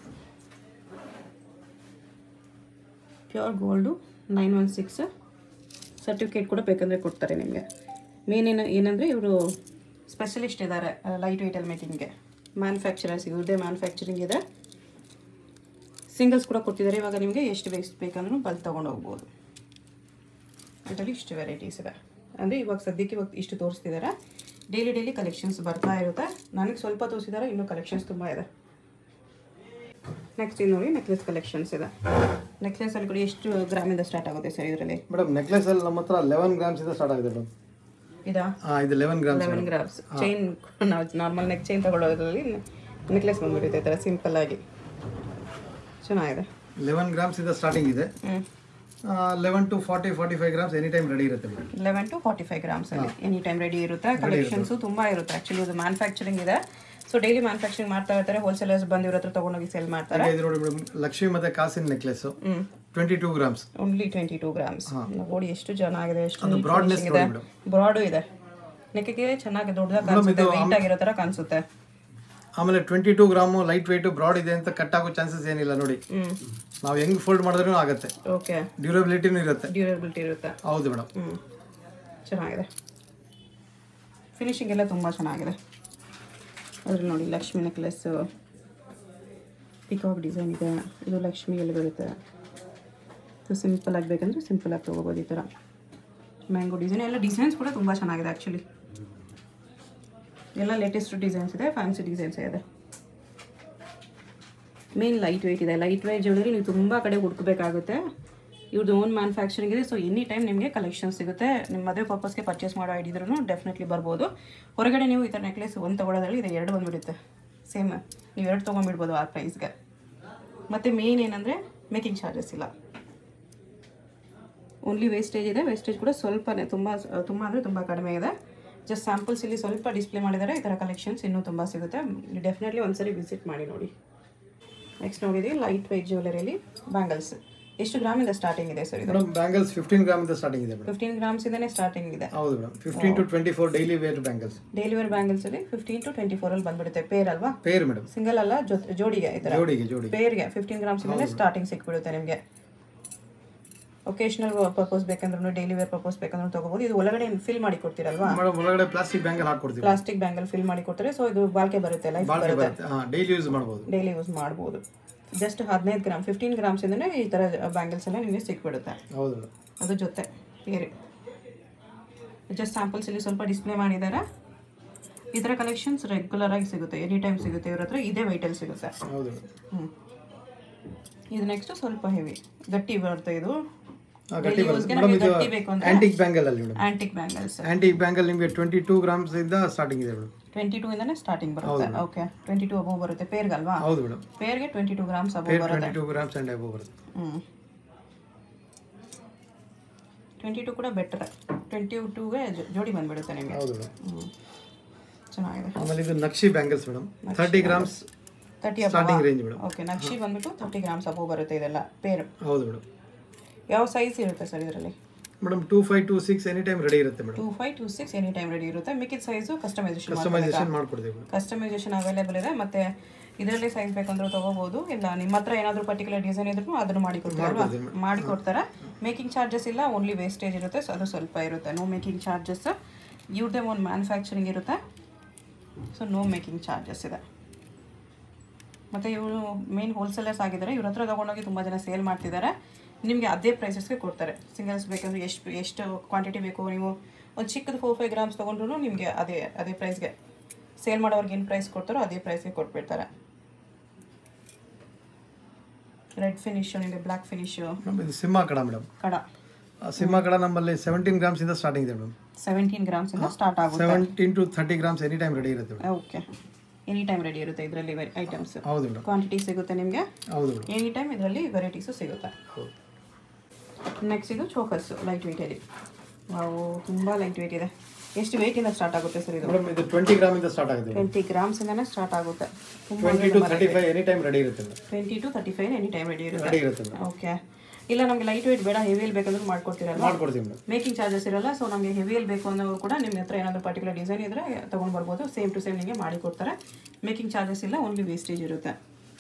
pure gold nine one six certificate ಕೂಡ ಬೇಕಂದರೆ ಕೊಡ್ತಾರೆ ನಿಮಗೆ ಮೇನ್ ಏನು ಏನಂದರೆ ಇವರು ಸ್ಪೆಷಲಿಸ್ಟ್ ಇದ್ದಾರೆ ಲೈಟ್ ವೆಯ್ಟಲ್ಲಿ ಮೇಕಿಂಗ್ಗೆ ಮ್ಯಾನುಫ್ಯಾಕ್ಚರರ್ಸ್ ಇವ್ರದ್ದೇ ಮ್ಯಾನುಫ್ಯಾಕ್ಚರಿಂಗ್ ಇದೆ ಸಿಂಗಲ್ಸ್ ಕೂಡ ಕೊಡ್ತಿದ್ದಾರೆ ಇವಾಗ ನಿಮಗೆ ಎಷ್ಟು ವೇಸ್ಟ್ ಬೇಕಂದ್ರೂ ಬಲ್ಕ್ ತೊಗೊಂಡು ಹೋಗ್ಬೋದು ಇದರಲ್ಲಿ ಇಷ್ಟು ವೆರೈಟೀಸ್ ಇದೆ ಅಂದರೆ ಇವಾಗ ಸದ್ಯಕ್ಕೆ ಇವಾಗ ಇಷ್ಟು ತೋರಿಸ್ತಿದ್ದಾರೆ ಡೈಲಿ ಡೈಲಿ ಕಲೆಕ್ಷನ್ಸ್ ಬರ್ತಾ ಇರುತ್ತೆ ನನಗೆ ಸ್ವಲ್ಪ ತೋರಿಸಿದ್ದಾರೆ ಇನ್ನೂ ಕಲೆಕ್ಷನ್ಸ್ ತುಂಬ ಇದೆ ನೆಕ್ಸ್ಟ್ ಇದು ನೋಡಿ ನೆಕ್ಲೆಸ್ ಕಲೆಕ್ಷನ್ಸ್ ಇದೆ ನೆಕ್ಲೆಸ್ ಅಲ್ಲಿ ಕೂಡ ಎಷ್ಟು ಗ್ರಾಮಿಂದ ಸ್ಟಾರ್ಟ್ ಆಗುತ್ತೆ ಸರ್ ಇದರಲ್ಲಿ ಮೇಡಮ್ ನೆಕ್ಲೆಸ್ ಅಲ್ಲಿ ನಮ್ಮ ಹತ್ರ ಲೆವೆನ್ ಗ್ರಾಮ್ಸ್ ಇಂದ ಸ್ಟಾರ್ಟ್ ಆಗಿದೆ ಮೇಡಮ್ ಇದಾ ಹಾಂ ಇದು eleven grams eleven grams chain ನಾವು ನಾರ್ಮಲ್ ನೆಕ್ ಚೈನ್ ತಗೊಳ್ಳೋದ್ರಲ್ಲಿ ನೆಕ್ಲೆಸ್ ಬಂದ್ಬಿಟ್ಟಿದೆ ಈ ಥರ ಸಿಂಪಲ್ ಆಗಿ ಚೆನ್ನಾಗಿದೆ ಲೆವೆನ್ ಗ್ರಾಮ್ಸ್ ಇಂದ ಸ್ಟಾರ್ಟಿಂಗ್ ಇದೆ ಹ್ಞೂ eleven to forty forty five grams any time ready ಇರುತ್ತೆ madam eleven to forty five grams ಅಲ್ಲಿ ಎನಿ ಟೈಮ್ ರೆಡಿ ಇರುತ್ತೆ ಕಲೆಕ್ಷನ್ಸು ತುಂಬ ಇರುತ್ತೆ ಆ್ಯಕ್ಚುಲಿ ಇದು ಮ್ಯಾನುಫ್ಯಾಕ್ಚರಿಂಗ್ ಇದೆ ಸೊ ಡೈಲಿ ಮ್ಯಾನುಫ್ಯಾಕ್ಚರಿಂಗ್ ಮಾಡ್ತಾ ಇರ್ತಾರೆ ಹೋಲ್ಸೇಲರ್ಸ್ ಬಂದು ಇವ್ರ ಹತ್ರ ತೊಗೊಂಡೋಗಿ ಸೆಲ್ ಮಾಡ್ತಾರೆ ಇದು ನೋಡಿ ಮೇಡಮ್ ಲಕ್ಷ್ಮಿ ಮತ್ತೆ ಕಾಸಿನ ನೆಕ್ಲೆಸ್ ಹ್ಞೂ twenty two grams only twenty two grams ನೋಡಿ ಎಷ್ಟು ಚೆನ್ನಾಗಿದೆ ಎಷ್ಟು neat broadness finishing ಇದೆ ನೋಡಿ madam. ಬ್ರಾಡು ಇದೆ ನೆಕ್ಕಿಗೆ ಚೆನ್ನಾಗಿ ದೊಡ್ಡದಾಗಿ ಕಾಣಿಸುತ್ತೆ ವೆಯ್ಟ್ ಆಗಿರೋ ಥರ ಕಾಣಿಸುತ್ತೆ ಆಮೇಲೆ twenty two gram light weight broad ಇದೆ ಅಂತ ಕಟ್ ಆಗೋ ಚಾನ್ಸಸ್ ಏನಿಲ್ಲ ನೋಡಿ ಹ್ಞೂ ನಾವು ಹೆಂಗ್ ಫೋಲ್ಡ್ ಮಾಡಿದ್ರೂ ಆಗುತ್ತೆ ಓಕೆ ಡ್ಯೂರಬಿಲಿಟಿನೂ ಇರುತ್ತೆ ಡ್ಯೂರಬಿಲಿಟಿ ಇರುತ್ತೆ ಹೌದು ಮೇಡಮ್ ಹ್ಞೂ ಚೆನ್ನಾಗಿದೆ ಫಿನಿಶಿಂಗ್ ಎಲ್ಲ ತುಂಬ ಚೆನ್ನಾಗಿದೆ ಅದ್ರಲ್ಲಿ ನೋಡಿ ಲಕ್ಷ್ಮಿ ನೆಕ್ಲೆಸ್ಸು ಪಿಕಾಕ್ ಡಿಸೈನ್ ಇದೆ ಇದು ಲಕ್ಷ್ಮಿಯಲ್ಲಿ ಬರುತ್ತೆ ಇದು ಸಿಂಪಲ್ ಆಗಿ ಬೇಕಂದ್ರೆ ಸಿಂಪಲ್ ಆಗಿ ತೊಗೋಬೋದು ಈ ಥರ ಮ್ಯಾಂಗೋ ಡಿಸೈನ್ ಎಲ್ಲ ಡಿಸೈನ್ಸ್ ಕೂಡ ತುಂಬ ಚೆನ್ನಾಗಿದೆ ಆ್ಯಕ್ಚುಲಿ ಎಲ್ಲ ಲೇಟೆಸ್ಟ್ ಡಿಸೈನ್ಸ್ ಇದೆ ಫ್ಯಾನ್ಸಿ ಡಿಸೈನ್ಸ್ ಇದೆ ಮೇನ್ ಲೈಟ್ ವೆಯ್ಟ್ ಇದೆ ಲೈಟ್ ವೆಯ್ಟ್ ಜ್ಯುವೆಲರಿ ನೀವು ತುಂಬ ಕಡೆ ಹುಡುಕಬೇಕಾಗುತ್ತೆ ಇವ್ರದ್ದು ಓನ್ ಮ್ಯಾನುಫ್ಯಾಕ್ಚರಿಂಗ್ ಇದೆ ಸೊ ಎನಿ ಟೈಮ್ ನಿಮಗೆ ಕಲೆಕ್ಷನ್ ಸಿಗುತ್ತೆ ನಿಮ್ಮ ಮದುವೆ ಪರ್ಪಸ್ಗೆ ಪರ್ಚೇಸ್ ಮಾಡೋ ಐಡಿದ್ರೂ ಡೆಫಿನೆಟ್ಲಿ ಬರ್ಬೋದು ಹೊರಗಡೆ ನೀವು ಈ ಥರ ನೆಕ್ಲೆಸ್ ಒಂದು ತೊಗೊಳೋದ್ರಲ್ಲಿ ಇದು ಎರಡು ಬಂದುಬಿಡುತ್ತೆ ಸೇಮ್ ನೀವು ಎರಡು ತೊಗೊಂಡ್ಬಿಡ್ಬೋದು ಆ ಪ್ರೈಸ್ಗೆ ಮತ್ತು ಮೇನ್ ಏನಂದರೆ ಮೇಕಿಂಗ್ ಚಾರ್ಜಸ್ ಇಲ್ಲ ಓನ್ಲಿ ವೇಸ್ಟೇಜ್ ಇದೆ ವೇಸ್ಟೇಜ್ ಕೂಡ ಸ್ವಲ್ಪನೇ ತುಂಬ ತುಂಬ ಅಂದರೆ ತುಂಬ ಕಡಿಮೆ ಇದೆ ಜಸ್ಟ್ ಸ್ಯಾಂಪಲ್ಸ್ ಇಲ್ಲಿ ಸ್ವಲ್ಪ ಡಿಸ್ಪ್ಲೇ ಮಾಡಿದ್ದಾರೆ ಈ ಥರ ಕಲೆಕ್ಷನ್ಸ್ ಇನ್ನೂ ತುಂಬ ಸಿಗುತ್ತೆ ಡೆಫಿನೆಟ್ಲಿ ಒಂದ್ಸರಿ ವಿಸಿಟ್ ಮಾಡಿ ನೋಡಿ ನೆಕ್ಸ್ಟ್ ನೋಡಿದ್ದೀವಿ ಲೈಟ್ ವೆಯ್ಟ್ ಜ್ಯುವೆಲರಿಯಲ್ಲಿ ಬ್ಯಾಂಗಲ್ಸ್ ಎಷ್ಟು ಗ್ರಾಮಿಂದ ಸ್ಟಾರ್ಟಿಂಗ್ ಇದೆ ಸರ್ ಇದು ಮೇಡಮ್ ಬ್ಯಾಂಗಲ್ಸ್ ಫಿಫ್ಟೀನ್ ಗ್ರಾಮಿಂದ ಸ್ಟಾರ್ಟಿಂಗ್ ಇದೆ ಮೇಡಮ್ ಫಿಫ್ಟೀನ್ ಗ್ರಾಮ್ಸಿಂದನೇ ಸ್ಟಾರ್ಟಿಂಗ್ ಇದೆ ಹೌದು madam fifteen to twenty four daily wear bangles daily wear ಬ್ಯಾಂಗಲ್ಸಲ್ಲಿ ಫಿಫ್ಟೀನ್ ಟು ಟ್ವೆಂಟಿ ಫೋರಲ್ಲಿ ಬಂದ್ಬಿಡುತ್ತೆ ಪೇರ್ ಅಲ್ವಾ ಪೇರ್ ಮೇಡಮ್ ಸಿಂಗಲ್ ಅಲ್ಲ ಜೊತೆ ಜೋಡಿಗೆ ಈ ಥರ ಜೋಡಿಗೆ ಜೋಡಿ ಪೇರ್ಗೆ ಫಿಫ್ಟೀನ್ ಗ್ರಾಮ್ಸಿಂದನೇ ಸ್ಟಾರ್ಟಿಂಗ್ ಸಿಕ್ಬಿಡುತ್ತೆ ನಿಮಗೆ ಒಕೇಶನಲ್ ಪರ್ಪಸ್ ಬೇಕಂದ್ರೂ ಡೈಲಿ ವೇರ್ ಪರ್ಪಸ್ ಬೇಕಂದ್ರೂ ತಗೋಬೋದು ಇದು ಒಳಗಡೆ ಫಿಲ್ ಮಾಡಿ ಕೊಡ್ತೀರಲ್ವಾ ಮೇಡಮ್ ಒಳಗಡೆ ಪ್ಲಾಸ್ಟಿಕ್ ಬ್ಯಾಂಗಲ್ ಹಾಕೊಡ್ತೀವಿ ಪ್ಲಾಸ್ಟಿಕ್ ಬ್ಯಾಂಗಲ್ ಫಿಲ್ ಮಾಡಿ ಕೊಡ್ತಾರೆ ಸೊ ಇದು ಬಾಳ್ಕೆ ಬರುತ್ತೆ ಲೈಫ್ ಬಾಳ್ಕೆ ಬರುತ್ತೆ ಬರುತ್ತೆ ಹಾಂ ಡೈಲಿ ಯೂಸ್ ಮಾಡ್ಬೋದು ಡೈಲಿ ಯೂಸ್ ಮಾಡ್ಬೋದು ಜಸ್ಟ್ ಹದಿನೈದು ಗ್ರಾಮ್ ಫಿಫ್ಟೀನ್ ಗ್ರಾಮ್ಸಿಂದನೇ ಈ ಥರ ಬ್ಯಾಂಗಲ್ಸ್ ಎಲ್ಲ ನಿಮಗೆ ಸಿಕ್ಬಿಡುತ್ತೆ ಹೌದು ಮೇಡಮ್ ಅದು ಜೊತೆ ಬೇರೆ ಜಸ್ಟ್ ಸ್ಯಾಂಪಲ್ಸ್ ಇಲ್ಲಿ ಸ್ವಲ್ಪ ಡಿಸ್ಪ್ಲೇ ಮಾಡಿದ್ದಾರೆ ಈ ಥರ ಕಲೆಕ್ಷನ್ಸ್ ರೆಗ್ಯುಲರ್ ಆಗಿ ಸಿಗುತ್ತೆ ಎನಿ ಟೈಮ್ ಸಿಗುತ್ತೆ ಇವ್ರ ಹತ್ರ ಇದೇ ವೈಟಲ್ಲಿ ಸಿಗುತ್ತೆ ಹೌದು ಮೇಡಮ್ ಹ್ಞೂ ಇದು ನೆಕ್ಸ್ಟ್ ಸ್ವಲ್ಪ ಹೆವಿ ಗಟ್ಟಿ ಬರುತ್ತೆ ಇದು ಹಾಂ ಗಟ್ಟಿ Daily use ಬರುತ್ತೆ ಗೆ ಮೇಡಮ್ ನಮ್ಗೆ ಇದು ಗಟ್ಟಿ ಬೇಕು ಅಂದ್ರೆ ಆಂಟಿಕ್ ಬ್ಯಾಂಗಲ್ ಅಲ್ಲಿ madam antique bangles antique bangle ನಿಮಗೆ ಟ್ವೆಂಟಿ ಟೂ ಗ್ರಾಮ್ಸ್ ಇಂದ ಸ್ಟಾರ್ಟಿಂಗ್ ಇದೆ ಮೇಡಮ್ ಟ್ವೆಂಟಿ ಟೂ ಇಂದನೇ ಸ್ಟಾರ್ಟಿಂಗ್ ಬರುತ್ತೆ ಓಕೆ ಟ್ವೆಂಟಿ ಟೂ ಅಬೋವ್ ಬರುತ್ತೆ ಪೇರ್ಗಲ್ವಾ ಹೌದು ಮೇಡಮ್ ಪೇರ್ಗೆ ಟ್ವೆಂಟಿ ಟೂ ಗ್ರಾಮ್ಸ್ ಅಬೋವ್ ಬರುತ್ತೆ twenty two grams and above ಬರುತ್ತೆ ಹ್ಞೂ ಟ್ವೆಂಟಿ ಟು ಕೂಡ ಬೆಟರ್ ಟ್ವೆಂಟಿ ಟೂಗೆ ಜೋಡಿ ಬಂದ್ಬಿಡುತ್ತೆ ನಿಮಗೆ ಹೌದು ಮೇಡಮ್ ಹ್ಞೂ ಚೆನ್ನಾಗಿದೆ ಆಮೇಲೆ ಇದು ನಕ್ಷಿ bangles madam thirty grams thirty starting range madam okay ನಕ್ಷಿ ಬಂದ್ಬಿಟ್ಟು ತರ್ಟಿ ಗ್ರಾಮ್ಸ್ ಅಬೋವ್ ಬರುತ್ತೆ ಇದೆಲ್ಲ ಪೇರ್ ಹೌದು ಮೇಡಮ್ ಯಾವ ಸೈಜ್ ಇರುತ್ತೆ ಸರ್ ಇದರಲ್ಲಿ madam two five two six any time ready ಇರುತ್ತೆ madam two five two six any time ready ಇರುತ್ತೆ ಮಿಕ್ಕಿದ ಸೈಜು ಕಸ್ಟಮೈಸೇಷನ್ ಕಸ್ಟಮೈಸೇಷನ್ ಮಾಡ್ಕೊಡ್ತೀವಿ ಮೇಡಮ್ ಕಸ್ಟಮೈಸೇಷನ್ ಅವೈಲೇಬಲ್ ಇದೆ ಮತ್ತೆ ಇದರಲ್ಲಿ ಸೈಜ್ ಬೇಕಂದ್ರೂ ತಗೋಬಹುದು ಇಲ್ಲ ನಿಮ್ಮ ಹತ್ರ ಏನಾದರೂ ಪರ್ಟಿಕ್ಯುಲರ್ ಡಿಸೈನ್ ಇದ್ರೂ ಅದನ್ನು ಮಾಡಿ ಕೊಡ್ತಾರಲ್ವಾ ಮಾಡಿ ಕೊಡ್ತಾರೆ ಮೇಕಿಂಗ್ ಚಾರ್ಜಸ್ ಇಲ್ಲ ಓನ್ಲಿ ವೇಸ್ಟೇಜ್ ಇರುತ್ತೆ ಸೊ ಅದು ಸ್ವಲ್ಪ ಇರುತ್ತೆ ನೋ ಮೇಕಿಂಗ್ ಚಾರ್ಜಸ್ ಇವ್ರದೇ ಒಂದು ಮ್ಯಾನುಫ್ಯಾಕ್ಚರಿಂಗ್ ಇರುತ್ತೆ ಸೊ ನೋ ಮೇಕಿಂಗ್ ಚಾರ್ಜಸ್ ಇದೆ ಮತ್ತು ಇವರು ಮೇನ್ ಹೋಲ್ಸೇಲರ್ಸ್ ಆಗಿದ್ದಾರೆ ಇವ್ರ ಹತ್ರ ತೊಗೊಂಡೋಗಿ ತುಂಬ ಜನ ಸೇಲ್ ಮಾಡ್ತಿದ್ದಾರೆ ನಿಮಗೆ ಅದೇ ಪ್ರೈಸಸ್ಗೆ ಕೊಡ್ತಾರೆ ಸಿಂಗಲ್ಸ್ ಬೇಕಂದ್ರೆ ಎಷ್ಟು ಎಷ್ಟು ಕ್ವಾಂಟಿಟಿ ಬೇಕು ನೀವು ಒಂದು ಚಿಕ್ಕದು ಫೋರ್ ಫೈವ್ ಗ್ರಾಮ್ಸ್ ತೊಗೊಂಡ್ರು ನಿಮಗೆ ಅದೇ ಅದೇ ಪ್ರೈಸ್ಗೆ ಸೇಲ್ ಮಾಡೋರ್ಗೆ ಏನು ಪ್ರೈಸ್ ಕೊಡ್ತಾರೋ ಅದೇ ಪ್ರೈಸ್ಗೆ ಕೊಟ್ಬಿಡ್ತಾರೆ ರೆಡ್ ಫಿನಿಶ್ ನಿಮಗೆ ಬ್ಲ್ಯಾಕ್ ಫಿನಿಶು ಮೇಡಮ್ ಇದು ಸಿಂಹ ಕಡ ಮೇಡಮ್ ಕಡ ಸಿಂಹ ಕಡ ನಮ್ಮಲ್ಲಿ ಸೆವೆಂಟೀನ್ ಗ್ರಾಮ್ಸ್ ಇಂದ ಸ್ಟಾರ್ಟಿಂಗ್ ಇದೆ ಮೇಡಮ್ ಸೆವೆಂಟೀನ್ ಗ್ರಾಮ್ಸಿಂದ ಸ್ಟಾರ್ಟ್ ಆಗುತ್ತೆ seventeen to thirty grams any time ready ಇರುತ್ತೆ madam okay any time ready ಇರುತ್ತೆ ಇದರಲ್ಲಿ ಐಟಮ್ಸ್ ಹೌದು ಮೇಡಮ್ ಕ್ವಾಂಟಿಟಿ ಸಿಗುತ್ತೆ ನಿಮಗೆ ಹೌದು ಮೇಡಮ್ ಎನಿ ಟೈಮ್ ಇದರಲ್ಲಿ ವೆರೈಟೀಸು ಸಿಗುತ್ತೆ ಹೌದು ನೆಕ್ಸ್ಟ್ ಇದು ಚೋಕರ್ಸ್ ಲೈಟ್ ವೆಯ್ಟಲ್ಲಿ ನಾವು ತುಂಬ ಲೈಟ್ ವೆಯ್ಟ್ ಇದೆ ಎಷ್ಟು ವೆಯ್ಟಿಂದ ಸ್ಟಾರ್ಟ್ ಆಗುತ್ತೆ ಸರ್ ಇದು ಮೇಡಮ್ ಇದು ಟ್ವೆಂಟಿ ಗ್ರಾಮ್ ಇಂದ ಸ್ಟಾರ್ಟ್ ಆಗುತ್ತೆ ಟ್ವೆಂಟಿ ಗ್ರಾಮ್ಸಿಂದನೇ ಸ್ಟಾರ್ಟ್ ಆಗುತ್ತೆ ತುಂಬ twenty to thirty five any time ready ಇರುತ್ತೆ madam twenty to thirty five any time ready ಇರುತ್ತೆ ರೆಡಿ ಇರುತ್ತೆ ಮೇಡಮ್ ಓಕೆ ಇಲ್ಲ ನಮಗೆ ಲೈಟ್ ವೆಯ್ಟ್ ಬೇಡ ಹೆವಿಯಲ್ಲಿ ಬೇಕಂದ್ರೆ ಮಾಡ್ಕೊಡ್ತೀರಲ್ಲ ಮಾಡ್ಕೊಡ್ತೀವಿ ಮೇಡಮ್ ಮೇಕಿಂಗ್ ಚಾರ್ಜಸ್ ಇರಲ್ಲ ಸೊ ನಮಗೆ ಹೆವಿಯಲ್ಲಿ ಬೇಕು ಅನ್ನೋರು ಕೂಡ ನಿಮ್ಮ ಹತ್ರ ಏನಾದರೂ ಪರ್ಟಿಕ್ಯುಲರ್ ಡಿಸೈನ್ ಇದ್ದರೆ ತೊಗೊಂಡು ಬರ್ಬೋದು ಸೇಮ್ ಟು ಸೇಮ್ ನಿಮಗೆ ಮಾಡಿ ಕೊಡ್ತಾರೆ ಮೇಕಿಂಗ್ ಚಾರ್ಜಸ್ ಇಲ್ಲ ಓನ್ಲಿ ವೇಸ್ಟೇಜ್ ಇರುತ್ತೆ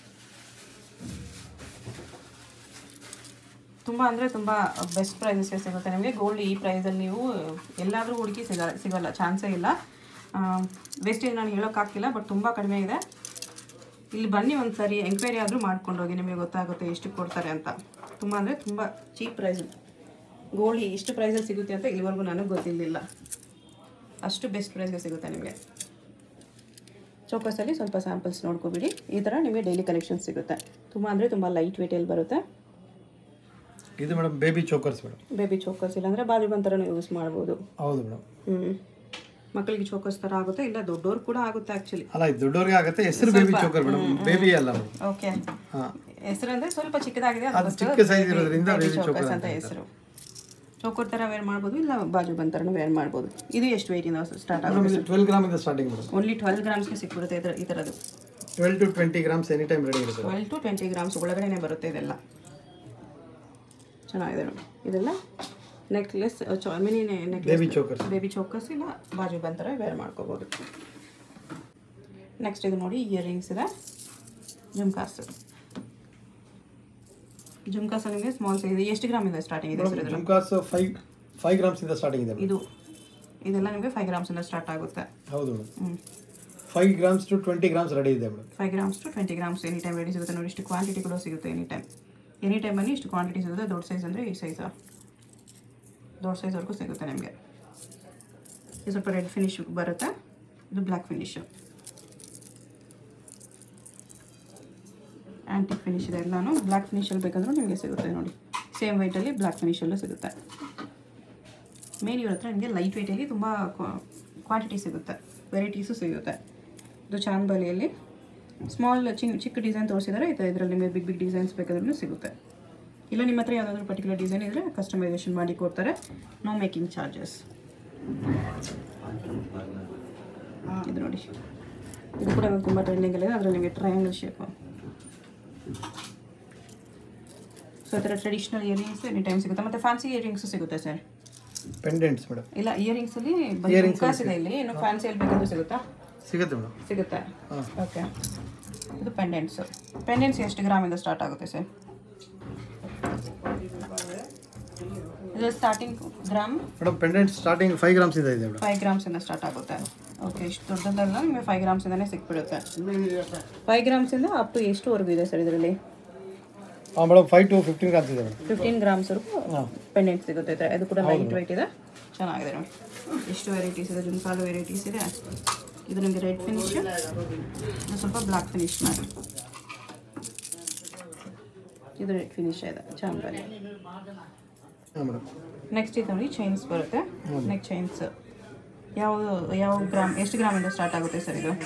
ತುಂಬ ಅಂದರೆ ತುಂಬ ಬೆಸ್ಟ್ ಪ್ರೈಸಸ್ಗೆ ಸಿಗುತ್ತೆ ನಿಮಗೆ ಗೋಲ್ಡ್ ಈ ಪ್ರೈಸಲ್ಲಿ ನೀವು ಎಲ್ಲಾದರೂ ಹುಡುಕಿ ಸಿಗ ಸಿಗಲ್ಲ ಚಾನ್ಸೇ ಇಲ್ಲ ವೇಸ್ಟೇಜ್ ನಾನು ಹೇಳೋಕ್ಕಾಗ್ತಿಲ್ಲ ಬಟ್ ತುಂಬ ಕಡಿಮೆ ಇದೆ ಇಲ್ಲಿ ಬನ್ನಿ ಒಂದು ಸರಿ ಎಂಕ್ವೈರಿ ಆದರೂ ಮಾಡ್ಕೊಂಡು ಹೋಗಿ ನಿಮಗೆ ಗೊತ್ತಾಗುತ್ತೆ ಎಷ್ಟು ಕೊಡ್ತಾರೆ ಅಂತ ತುಂಬ ಅಂದರೆ ತುಂಬ ಚೀಪ್ ಪ್ರೈಸ್ ಗೋಲ್ಡ್ ಇಷ್ಟು ಪ್ರೈಸಲ್ಲಿ ಸಿಗುತ್ತೆ ಅಂತ ಇಲ್ಲಿವರೆಗೂ ನನಗೆ ಗೊತ್ತಿರಲಿಲ್ಲ ಅಷ್ಟು ಬೆಸ್ಟ್ ಪ್ರೈಸ್ಗೆ ಸಿಗುತ್ತೆ ನಿಮಗೆ ಚೌಕಸಲ್ಲಿ ಸ್ವಲ್ಪ ಸ್ಯಾಂಪಲ್ಸ್ ನೋಡ್ಕೊಬಿಡಿ ಈ ಥರ ನಿಮಗೆ ಡೈಲಿ ಕಲೆಕ್ಷನ್ ಸಿಗುತ್ತೆ ತುಂಬ ಅಂದರೆ ತುಂಬ ಲೈಟ್ ವೇಟಲ್ಲಿ ಬರುತ್ತೆ ಇದು madam baby chokers madam baby chokers ಇಲ್ಲಾಂದರೆ ಬಾಜು ಬಂತರನೂ ಯೂಸ್ ಮಾಡ್ಬೋದು ಹೌದು ಮೇಡಮ್ ಹ್ಞೂ ಮಕ್ಕಳಿಗೆ ಚೋಕರ್ಸ್ ಥರ ಆಗುತ್ತೆ ಇಲ್ಲ ದೊಡ್ಡವ್ರು ಕೂಡ ಆಗುತ್ತೆ ಆ್ಯಕ್ಚುಲಿ ಅಲ್ಲ ಇದು ದೊಡ್ಡವ್ರಿಗೆ ಆಗುತ್ತೆ ಹೆಸರು ಬೇಬಿ ಚೋಕರ್ ಮೇಡಮ್ ಬೇಬಿ ಅಲ್ಲ ಮೇಡಮ್ ಓಕೆ ಹಾಂ ಹೆಸರಂದ್ರೆ ಸ್ವಲ್ಪ ಚಿಕ್ಕದಾಗಿದೆ ಅದು ಅದಕ್ಕೋಸ್ಕರ ಚಿಕ್ಕ ಸೈಜ್ ಇರೋದ್ರಿಂದ baby ಬೇಬಿ chokers ಚೋಕರ್ ಅಂತ ಹೆಸರು ಚೋಕರ್ ಥರ ವೇರ್ ಮಾಡ್ಬೋದು ಇಲ್ಲ ಬಾಜು ಬಂತರನು ವೇರ್ ಮಾಡ್ಬೋದು ಇದು ಎಷ್ಟು ವೆಯ್ಟಿಂದ ಸ್ಟಾರ್ಟ್ ಆಗುತ್ತೆ ಮೇಡಮ್ ಇದು ಟ್ವೆಲ್ ಗ್ರಾಮ್ ಇಂದ ಸ್ಟಾರ್ಟಿಂಗ್ ಮೇಡಮ್ ಓನ್ಲಿ ಟ್ವೆಲ್ ಗ್ರಾಮ್ಸ್ಗೆ ಸಿಕ್ಬಿಡುತ್ತೆ ಇದರ ಈ ಥರದ್ದು twelve to twenty grams any time ready ಇರುತ್ತೆ ಟ್ವೆಲ್ ಟು ಟ್ವೆಂಟಿ ಗ್ರಾಮ್ಸ್ ಒಳಗಡೆನೆ ಬರುತ್ತೆ ಇದೆಲ್ಲ ಚೆನ್ನಾಗಿದೆ ನೋಡಿ ಇದೆಲ್ಲ necklace mini necklace baby chokers baby chokers ಇಲ್ಲ ಬಾಜು ಬಂತರ ವೇರ್ ಮಾಡ್ಕೋಬೋದು ನೆಕ್ಸ್ಟ್ ಇದು ನೋಡಿ ಇಯರಿಂಗ್ಸ್ ಇದೆ ಜುಮ್ಕಾಸ್ ಜುಮ್ಕಾಸ್ ನಿಮಗೆ ಸ್ಮಾಲ್ ಸೈಜ್ ಎಷ್ಟು ಗ್ರಾಮ್ ಇದೆ ಸ್ಟಾರ್ಟಿಂಗ್ ಇದೆ sir jhumkas five five grams ಇಂದ ಸ್ಟಾರ್ಟಿಂಗ್ ಇದೆ ಮೇಡಮ್ ಇದು ಇದೆಲ್ಲ ನಿಮಗೆ ಫೈವ್ ಗ್ರಾಮ್ಸಿಂದ ಸ್ಟಾರ್ಟ್ ಆಗುತ್ತೆ ಹೌದು ಮೇಡಮ್ ಹ್ಞೂ five grams to twenty grams ready ಇದೆ madam five grams to twenty grams any time ready ಸಿಗುತ್ತೆ ನೋಡಿ ಇಷ್ಟು ಕ್ವಾಂಟಿಟಿ ಕೂಡ ಸಿಗುತ್ತೆ ಎನಿ ಟೈಮ್ ಎನಿ ಟೈಮಲ್ಲಿ ಇಷ್ಟು ಕ್ವಾಂಟಿಟಿ ಸಿಗುತ್ತೆ ದೊಡ್ಡ ಸೈಜ್ ಅಂದರೆ ಈ ಸೈಜ್ ದೊಡ್ಡ ಸೈಜ್ವರೆಗೂ ಸಿಗುತ್ತೆ ನಿಮಗೆ ಇದು ಸ್ವಲ್ಪ ರೆಡ್ ಫಿನಿಶ್ ಬರುತ್ತೆ ಇದು ಬ್ಲ್ಯಾಕ್ ಫಿನಿಶು ಆ್ಯಂಟಿಕ್ ಫಿನಿಶ್ ಇದೆ ಎಲ್ಲಾನು ಬ್ಲ್ಯಾಕ್ ಫಿನಿಶಲ್ಲಿ ಬೇಕಂದ್ರೂ ನಿಮಗೆ ಸಿಗುತ್ತೆ ನೋಡಿ ಸೇಮ್ ವೈಟಲ್ಲಿ ಬ್ಲ್ಯಾಕ್ ಫಿನಿಶಲ್ಲೂ ಸಿಗುತ್ತೆ ಮೇನ್ ಇವ್ರ ಹತ್ರ ನಿಮಗೆ ಲೈಟ್ ವೆಯ್ಟಲ್ಲಿ ತುಂಬ ಕ್ವಾಂಟಿಟಿ ಸಿಗುತ್ತೆ ವೆರೈಟೀಸು ಸಿಗುತ್ತೆ ಇದು ಚಾಂದಬಾಲಿಯಲ್ಲಿ ಸ್ಮಾಲ್ ಚಿಕ್ಕ ಚಿಕ್ಕ ಡಿಸೈನ್ ತೋರಿಸಿದ್ದಾರೆ ಇದು ಇದರಲ್ಲಿ ನಿಮಗೆ ಬಿಗ್ ಬಿಗ್ ಡಿಸೈನ್ಸ್ ಬೇಕಾದ್ರೂ ಸಿಗುತ್ತೆ ಇಲ್ಲ ನಿಮ್ಮ ಹತ್ರ ಯಾವುದಾದ್ರೂ ಪರ್ಟಿಕ್ಯುಲರ್ ಡಿಸೈನ್ ಇದ್ದರೆ ಕಸ್ಟಮೈಸೇಷನ್ ಮಾಡಿ ಕೊಡ್ತಾರೆ ನೋ ಮೇಕಿಂಗ್ ಚಾರ್ಜಸ್ ಇದು ನೋಡಿ ಇದು ಕೂಡ ತುಂಬ ಟ್ರೆಂಡಿಂಗಲ್ಲಿದೆ ಅದರಲ್ಲಿ ನಿಮಗೆ ಟ್ರಯಾಂಗಲ್ ಶೇಪು ಸೊ ಈ ಥರ ಟ್ರೆಡಿಷ್ನಲ್ ಇಯರಿಂಗ್ಸ್ ಎನಿ ಟೈಮ್ ಸಿಗುತ್ತೆ ಮತ್ತು ಫ್ಯಾನ್ಸಿ ಇಯರಿಂಗ್ಸ್ ಸಿಗುತ್ತೆ ಸರ್ ಪೆಂಡೆಂಟ್ಸ್ ಮೇಡಮ್ ಇಲ್ಲ ಇಯರಿಂಗ್ಸಲ್ಲಿ ಕಾಸ್ ಇದೆ ಇಲ್ಲಿ ಇನ್ನು ಫ್ಯಾನ್ಸಿಯಲ್ಲಿ ಬೇಕಾದ್ರೂ ಸಿಗುತ್ತಾ ಸಿಗುತ್ತೆ ಮೇಡಮ್ ಸಿಗುತ್ತೆ ಹಾಂ ಓಕೆ ಇದು ಪೆಂಡೆಂಟ್ಸು ಪೆಂಡೆಂಟ್ಸ್ ಎಷ್ಟು ಗ್ರಾಮಿಂದ ಸ್ಟಾರ್ಟ್ ಆಗುತ್ತೆ ಸರ್ ಇದು starting gram madam pendant starting five grams ಇದೆ ಇದೆ ಮೇಡಮ್ ಫೈವ್ ಗ್ರಾಮ್ಸಿಂದ ಸ್ಟಾರ್ಟ್ ಆಗುತ್ತೆ ಓಕೆ ಇಷ್ಟು ದೊಡ್ಡದಲ್ಲ ನಿಮಗೆ ಫೈವ್ ಗ್ರಾಮ್ಸಿಂದನೇ ಸಿಕ್ಬಿಡುತ್ತೆ ಫೈವ್ ಗ್ರಾಮ್ಸಿಂದ ಅಪ್ ಟು ಎಷ್ಟುವರೆಗೂ ಇದೆ ಸರ್ ಇದರಲ್ಲಿ ಹಾಂ madam five to fifteen grams ಇದೆ ಮೇಡಮ್ ಫಿಫ್ಟೀನ್ ಗ್ರಾಮ್ಸ್ವರೆಗೂ ಪೆಂಡೆಂಟ್ ಸಿಗುತ್ತೆ ಇದು- ಇದು ಕೂಡ ಲೈಟ್ ವೆಯ್ಟ್ ಇದೆ ಚೆನ್ನಾಗಿದೆ ನೋಡಿ ಎಷ್ಟು ವೆರೈಟೀಸ್ ಇದೆ ಜುಮ್ಕಾಲು ವೆರೈಟೀಸ್ ಇದೆ ಇದು ನಿಮಗೆ ರೆಡ್ ಫಿನಿಶ್ ಇದು ಸ್ವಲ್ಪ ಬ್ಲ್ಯಾಕ್ ಫಿನಿಶ್ ಮಾಡಿ ಇದು ರೆಡ್ ಫಿನಿಶ್ ಇದೆ ಚೆನ್ನಾಗಿದೆ ಹಾಂ ಮೇಡಮ್ ನೆಕ್ಸ್ಟ್ ಇದು ನೋಡಿ ಚೈನ್ಸ್ ಬರುತ್ತೆ ನೆಕ್ ಚೈನ್ಸ್ ಯಾವ ಯಾವ ಗ್ರಾಮ್ ಎಷ್ಟು ಗ್ರಾಮಿಂದ ಸ್ಟಾರ್ಟ್ ಆಗುತ್ತೆ ಸರ್ ಇದು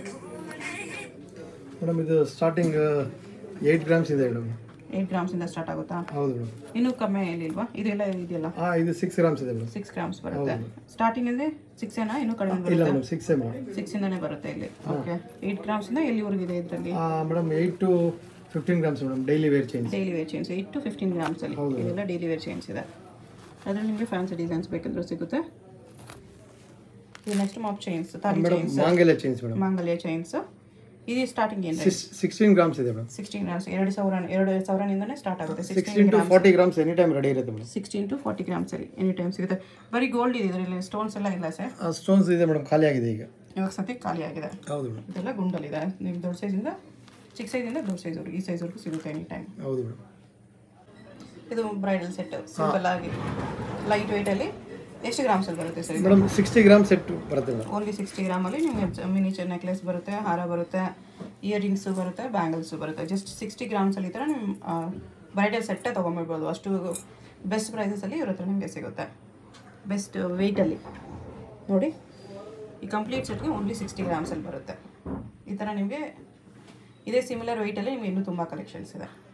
ಮೇಡಮ್ ಇದು ಸ್ಟಾರ್ಟಿಂಗ್ ಏಯ್ಟ್ ಗ್ರಾಮ್ಸ್ ಇದೆ ಮೇಡಮ್ ಏಯ್ಟ್ ಗ್ರಾಮ್ಸಿಂದ ಸ್ಟಾರ್ಟ್ ಆಗುತ್ತಾ ಹೌದು ಮೇಡಮ್ ಇನ್ನೂ ಕಮ್ಮಿ ಇಲ್ಲಿಲ್ವಾ ಇದೆಲ್ಲ ಇದೆಯಲ್ಲ ಹಾಂ ಇದು ಸಿಕ್ಸ್ ಗ್ರಾಮ್ಸ್ ಇದೆ ಮೇಡಮ್ ಸಿಕ್ಸ್ ಗ್ರಾಮ್ಸ್ ಬರುತ್ತೆ ಸ್ಟಾರ್ಟಿಂಗ್ ಅಂದರೆ ಸಿಕ್ಸ್ ಏನಾ ಇನ್ನೂ ಕಡಿಮೆ ಇಲ್ಲ ಬರುತ್ತೆ ಮೇಡಮ್ ಸಿಕ್ಸೇ ಮೇಡಮ್ ಸಿಕ್ಸ್ ಇಂದಾನೆ ಬರುತ್ತೆ ಇಲ್ಲಿ ಓಕೆ ಏಯ್ಟ್ ಗ್ರಾಮ್ಸಿಂದ ಎಲ್ಲಿವರೆಗೂ ಇದೆ ಇದರಲ್ಲಿ madam eight to fifteen grams madam daily wear change daily wear change eight to fifteen ಗ್ರಾಮ್ಸಲ್ಲಿ ಇದೆಲ್ಲ ಡೈಲಿ ವೇರ್ ಚೇಂಜ್ ಇದೆ ಅದರಲ್ಲಿ ನಿಮಗೆ ಫ್ಯಾನ್ಸಿ ಡಿಸೈನ್ಸ್ ಬೇಕಂದ್ರೂ ಸಿಗುತ್ತೆ ಇದು ನೆಕ್ಸ್ಟ್ ಮಾಪ್ ಚೈನ್ಸ್ ತಾಳಿ ಮೇಡಮ್ ಚೈನ್ಸ್ ಮಾಂಗೆಲೆ ಚೇಂಜ್ ಮೇಡಮ್ ಮಾಂಗಲ್ಯ ಚೈನ್ಸ್ ಇದು ಸ್ಟಾರ್ಟಿಂಗ್ ಏನು ಸಿಕ್ಸ್ಟೀನ್ ಗ್ರಾಮ್ಸ್ ಇದೆ ಮೇಡಮ್ ಸಿಕ್ಸ್ಟೀನ್ ಗ್ರಾಮ್ಸ್ ಎರಡು ಸಾವಿರ ಎರಡು ಸಾವಿರನಿಂದನೇ ಸ್ಟಾರ್ಟ್ ಆಗುತ್ತೆ sixteen sixteen to forty grams any time ready ಇರುತ್ತೆ madam sixteen to forty ಗ್ರಾಮ್ಸಲ್ಲಿ any time ಸಿಗುತ್ತೆ ಬರೀ ಗೋಲ್ಡ್ ಇದೆ ಇದರಲ್ಲಿ ಸ್ಟೋನ್ಸ್ ಎಲ್ಲ ಇಲ್ಲ ಸರ್ ಸ್ಟೋನ್ಸ್ ಇದೆ ಮೇಡಮ್ ಖಾಲಿ ಆಗಿದೆ ಈಗ ಇವಾಗ ಸದ್ಯಕ್ಕೆ ಖಾಲಿ ಆಗಿದೆ ಹೌದು ಮೇಡಮ್ ಇದೆಲ್ಲ ಗುಂಡಲ್ಲಿದೆ ನಿಮ್ಮ ದೊಡ್ಡ ಸೈಜಿಂದ ಚಿಕ್ಕ ಸೈಜಿಂದ ದೊಡ್ಡ ಸೈಜ್ವರೆಗೂ ಈ ಸೈಜ್ವರೆಗೂ ಸಿಗುತ್ತೆ ಎನಿ ಟೈಮ್ ಹೌದು ಮೇಡಮ್ ಇದು ಬ್ರೈಡಲ್ ಸೆಟ್ ಸಿಂಪಲ್ ಆಗಿ ಲೈಟ್ ವೆಯ್ಟಲ್ಲಿ ಎಷ್ಟು ಗ್ರಾಮ್ಸಲ್ಲಿ ಬರುತ್ತೆ ಸರ್ ಇದು ಮೇಡಮ್ ಸಿಕ್ಸ್ಟಿ ಗ್ರಾಮ್ ಸೆಟ್ ಬರುತ್ತೆ ಮೇಡಮ್ ಓನ್ಲಿ ಸಿಕ್ಸ್ಟಿ ಗ್ರಾಮಲ್ಲಿ ನಿಮಗೆ ಮಿನಿಚರ್ ನೆಕ್ಲೆಸ್ ಬರುತ್ತೆ ಹಾರ ಬರುತ್ತೆ ಇಯರಿಂಗ್ಸು ಬರುತ್ತೆ ಬ್ಯಾಂಗಲ್ಸು ಬರುತ್ತೆ ಜಸ್ಟ್ ಸಿಕ್ಸ್ಟಿ ಗ್ರಾಮ್ಸಲ್ಲಿ ಈ ಥರ ನಿಮ್ಮ ಬ್ರೈಡಲ್ ಸೆಟ್ಟೇ ತೊಗೊಂಬಿಡ್ಬೋದು ಅಷ್ಟು ಬೆಸ್ಟ್ ಪ್ರೈಸಸಲ್ಲಿ ಇವ್ರ ಹತ್ರ ನಿಮಗೆ ಸಿಗುತ್ತೆ ಬೆಸ್ಟ್ ವೆಯ್ಟಲ್ಲಿ ನೋಡಿ ಈ ಕಂಪ್ಲೀಟ್ ಸೆಟ್ಗೆ ಓನ್ಲಿ ಸಿಕ್ಸ್ಟಿ ಗ್ರಾಮ್ಸಲ್ಲಿ ಬರುತ್ತೆ ಈ ಥರ ನಿಮಗೆ ಇದೇ ಸಿಮಿಲರ್ ವೆಯ್ಟಲ್ಲಿ ನಿಮಗೆ ಇನ್ನೂ ತುಂಬ ಕಲೆಕ್ಷನ್ಸ್ ಇದೆ